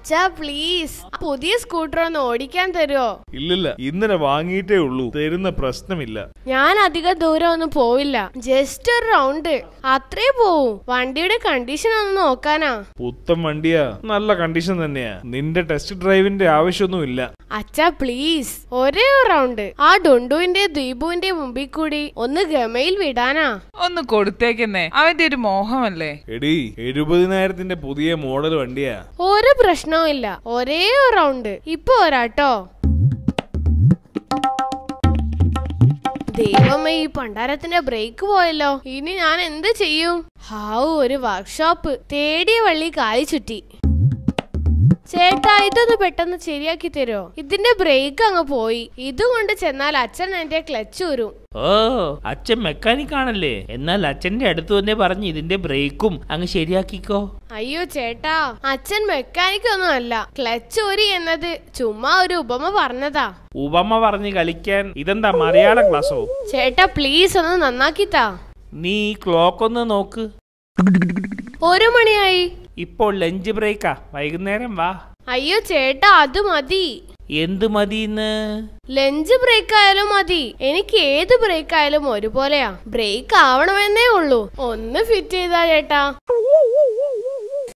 അച്ഛാ പ്ലീസ് പുതിയ സ്കൂട്ടർ ഒന്ന് ഓടിക്കാൻ തരുമോ ഇല്ലില്ല ഇന്നലെ വാങ്ങിയിട്ടേ ഉള്ളൂ തരുന്ന പ്രശ്നമില്ല ഞാൻ അധികം ദൂരം ഒന്നും പോവില്ല ജസ്റ്റ് ഒരു റൗണ്ട് അത്രേ പോവും വണ്ടിയുടെ കണ്ടീഷൻ ഒന്ന് നോക്കാനാ പുത്തൻ വണ്ടിയാ നല്ല കണ്ടീഷൻ തന്നെയാ നിന്റെ ടെസ്റ്റ് ഡ്രൈവിന്റെ ആവശ്യമൊന്നുമില്ല അച്ഛാ പ്ലീസ് ഒരേ ഒരു റൗണ്ട് ആ ഡുണ്ടുവിന്റെ ദീപുവിന്റെ മുമ്പിൽ കൂടി ഒന്ന് ഗമയിൽ വിടാനാ ഒന്ന് കൊടുത്തേക്കുന്നേ അവന്റെ ഒരു മോഹമല്ലേ എടി എഴുപതിനായിരത്തിന്റെ പുതിയ മോഡൽ വണ്ടിയാ ഒരു പ്രശ്നവും ഇല്ല ഒരേ ഒരു റൗണ്ട് ഇപ്പൊ ഒരാട്ടോ ദൈവമേ ഈ പണ്ടാരത്തിന്റെ ബ്രേക്ക് പോയല്ലോ ഇനി ഞാൻ എന്ത് ചെയ്യും ഹാവു ഒരു വർക്ക്ഷോപ്പ് തേടിയ വള്ളി കാലി ചുറ്റി ചേട്ടാ ഇതൊന്ന് പെട്ടെന്ന് ശരിയാക്കി തരുമോ ഇതിന്റെ ബ്രേക്ക് അങ്ങ് പോയി ഇതുകൊണ്ട് ചെന്നാൽ അച്ഛൻ എന്റെ ക്ലച്ച് ഊരും ഓ അച്ഛൻ മെക്കാനിക് ആണല്ലേ എന്നാൽ അച്ഛന്റെ അടുത്ത് വന്നേ പറഞ്ഞ് ഇതിന്റെ ബ്രേക്കും അങ്ങ് ശരിയാക്കിക്കോ അയ്യോ ചേട്ടാ അച്ഛൻ മെക്കാനിക് ഒന്നും അല്ല ക്ലച്ച് ഊരി എന്നത് ചുമ്മാ ഒരു ഉപമ പറഞ്ഞതാ ഉപമ പറഞ്ഞ് കളിക്കാൻ ഇതെന്താ മലയാളം ക്ലാസ്സോ ചേട്ടാ പ്ലീസ് ഒന്ന് നന്നാക്കിത്താ നീ ഈ ക്ലോക്ക് ഒന്ന് നോക്ക് ഒരു മണിയായി ഇപ്പോൾ ലഞ്ച് ബ്രേക്കാ വൈകുന്നേരം വാ അയ്യോ ചേട്ടാ അത് മതി എന്ത് മതി ഇന്ന് ലഞ്ച് ബ്രേക്ക് ആയാലും മതി എനിക്ക് ഏത് ബ്രേക്ക് ആയാലും ഒരുപോലെയാ ബ്രേക്ക് ആവണമെന്നേ ഉള്ളൂ ഒന്ന് ഫിറ്റ് ചെയ്താ ചേട്ടാ